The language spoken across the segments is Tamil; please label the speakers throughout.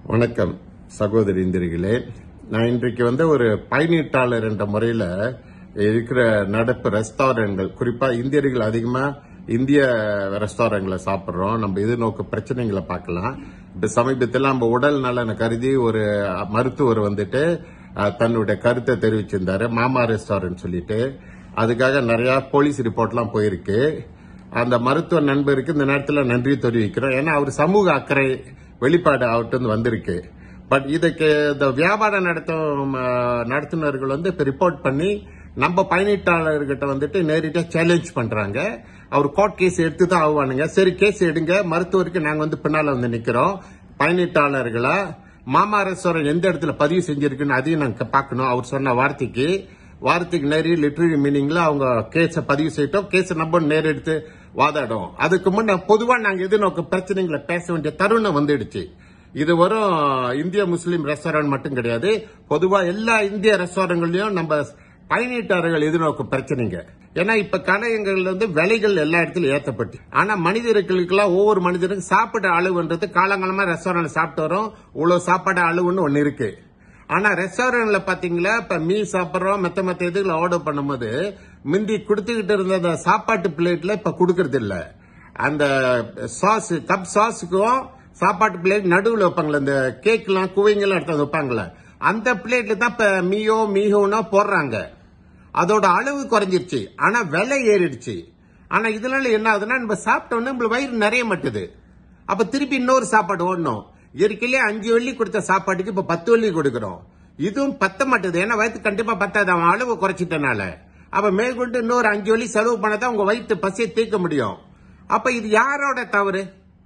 Speaker 1: வணக்கம் சகோதரி இந்திரிகளே நான் இன்றைக்கு வந்து ஒரு பயனீட்டாளர் என்ற முறையில இருக்கிற நடப்பு ரெஸ்டாரண்ட்கள் குறிப்பா இந்தியர்கள் அதிகமா இந்திய ரெஸ்டாரண்ட்ல சாப்பிடுறோம் நம்ம எதிர்நோக்கு பிரச்சனைகளை பார்க்கலாம் இப்ப சமீபத்தில் நம்ம உடல் நலனை கருதி ஒரு மருத்துவர் வந்துட்டு அஹ், தன்னுடைய கருத்தை தெரிவிச்சிருந்தாரு மாமா ரெஸ்டாரண்ட் சொல்லிட்டு அதுக்காக நிறைய போலீஸ் ரிப்போர்ட்லாம் போயிருக்கு அந்த மருத்துவ நண்பருக்கு இந்த நேரத்தில் நன்றி தெரிவிக்கிறோம் ஏன்னா அவர் சமூக அக்கறை வெளிப்பாடு அவர்கிட்ட வந்திருக்கு பட் இதுக்கு இந்த வியாபாரம் நடத்தும் அஹ், நடத்துனர்கள் வந்து இப்ப ரிப்போர்ட் பண்ணி நம்ம பயனீட்டாளர்கிட்ட வந்துட்டு நேரடியா சேலஞ்ச் பண்றாங்க அவர் கோர்ட் கேஸ் எடுத்து தான் ஆகுவானுங்க சரி கேஸ் எடுங்க மருத்துவருக்கு நாங்க வந்து பின்னால வந்து நிக்கிறோம் பயனீட்டாளர்களா மாமா ரெஸ்டாரண்ட் எந்த இடத்துல பதிவு செஞ்சிருக்குன்னு அதையும் நாங்க பார்க்கணும் அவர் சொன்ன வார்த்தைக்கு வார்த்தைக்கு நிறைய லிட்டரரி மீனிங்ல அவங்க கேஸ பதிவு செய்யட்டும் கேஸ் நம்ம நேர் எடுத்து வாதாடும் அதுக்கு முன்ன பொதுவா நாங்க எதிர்நோக்கு பிரச்சனைகளை பேச வேண்டிய தருணம் வந்துடுச்சு இது வரும் இந்திய முஸ்லீம் ரெஸ்டாரண்ட் மட்டும் கிடையாது பொதுவா எல்லா இந்திய ரெஸ்டாரண்ட்லயும் நம்ம பயனீட்டாளர்கள் எதிர்நோக்கும் பிரச்சனைங்க ஏன்னா இப்ப கடையங்கள்ல வந்து விலைகள் எல்லா இடத்துலயும் ஏத்தப்பட்டு ஆனா மனிதர்களுக்கெல்லாம் ஒவ்வொரு மனிதருக்கும் சாப்பிட அளவுன்றது காலங்காலமா ரெஸ்டாரண்ட்ல சாப்பிட்டு வரோம் இவ்வளவு சாப்பாடு அளவுன்னு ஒன்னு இருக்கு ஆனா ரெஸ்டாரண்ட்ல பாத்தீங்களா இப்ப மீ சாப்பிடுறோம் மத்த மத்த இதுகளை ஆர்டர் பண்ணும்போது முந்தி கொடுத்துக்கிட்டு இருந்த அந்த சாப்பாட்டு பிளேட்ல இப்ப கொடுக்கறது இல்ல அந்த சாஸ் கப் சாஸுக்கும் சாப்பாட்டு பிளேட் நடுவுல வைப்பாங்களே இந்த கேக்லாம் குவைங்கெல்லாம் எடுத்து வந்து வைப்பாங்களே அந்த பிளேட்ல தான் இப்ப மீயோ மீஹோனா போடுறாங்க அதோட அளவு குறைஞ்சிருச்சு ஆனா விலை ஏறிடுச்சு ஆனா இதனால என்ன ஆகுதுன்னா நம்ம சாப்பிட்ட உடனே நம்ம வயிறு நிறைய மாட்டுது அப்ப திருப்பி இன்னொரு சாப்பாடு ஓடணும் இயற்கையிலே அஞ்சு வெள்ளி கொடுத்த சாப்பாட்டுக்கு இப்ப பத்து வெள்ளி கொடுக்கிறோம் இதுவும் பத்த மாட்டுது ஏன்னா வயிற்று கண்டிப்பா பத்தாது அவன் அளவு குறைச்சிட்டனால அப்ப மேற்கொண்டு இன்னொரு அஞ்சு வெள்ளி செலவு பண்ணதான் உங்க வயிற்று பசியை தீர்க்க முடியும் அப்ப இது யாரோட தவறு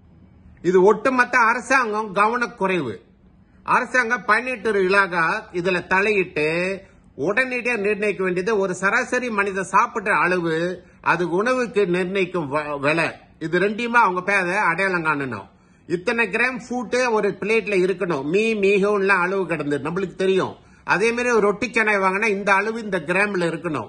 Speaker 1: இது ஒட்டுமொத்த அரசாங்கம் கவனக்குறைவு அரசாங்கம் பதினெட்டு இலாகா இதுல தலையிட்டு உடனடியா நிர்ணயிக்க வேண்டியது ஒரு சராசரி மனித சாப்பிட்ட அளவு அது உணவுக்கு நிர்ணயிக்கும் வ- விலை இது ரெண்டையுமே அவங்க பேர அடையாளம் காணணும் இத்தனை கிராம் ஃபுட்டு ஒரு பிளேட்ல இருக்கணும் மீ மீகம்லாம் அளவு கிடந்து நம்மளுக்கு தெரியும் அதே மாதிரி ஒரு ரொட்டி சென்னை வாங்கினா இந்த அளவு இந்த கிராம்ல இருக்கணும்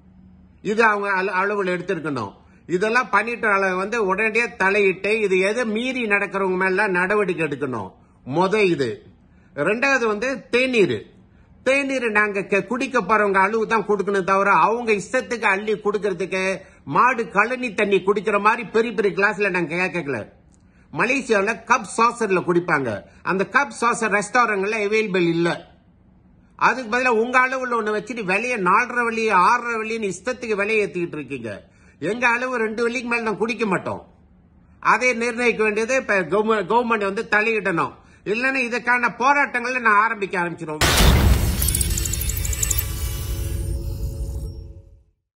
Speaker 1: இது அவங்க அள- அளவுல எடுத்திருக்கணும் இதெல்லாம் பண்ணிட்டு அளவு வந்து உடனடியா தலையிட்டு இது எதை மீறி நடக்கிறவங்க மேல நடவடிக்கை எடுக்கணும் முத இது ரெண்டாவது வந்து தேநீர் தேநீர் நாங்க க- குடிக்க போறவங்க அளவு தான் கொடுக்கணும் தவிர அவங்க இஷ்டத்துக்கு அள்ளி கொடுக்கறதுக்கு மாடு கழனி தண்ணி குடிக்கிற மாதிரி பெரிய பெரிய கிளாஸ்ல நாங்க கேட்கல மலேசியாவில் கப் சாசர்ல குடிப்பாங்க அந்த கப் சாசர் ரெஸ்டாரண்ட்ல அவைலபிள் இல்லை அதுக்கு பதிலா உங்க அளவுல ஒண்ணு வச்சுட்டு விலைய நாலரை வழி ஆறரை வழின்னு இஷ்டத்துக்கு விலையை ஏத்திக்கிட்டு இருக்கீங்க எங்க அளவு ரெண்டு வழிக்கு மேல நான் குடிக்க மாட்டோம் அதை நிர்ணயிக்க வேண்டியது இப்ப கவர்மெண்ட் வந்து தலையிடணும் இல்லைன்னா இதுக்கான போராட்டங்களை நான் ஆரம்பிக்க ஆரம்பிச்சிடும்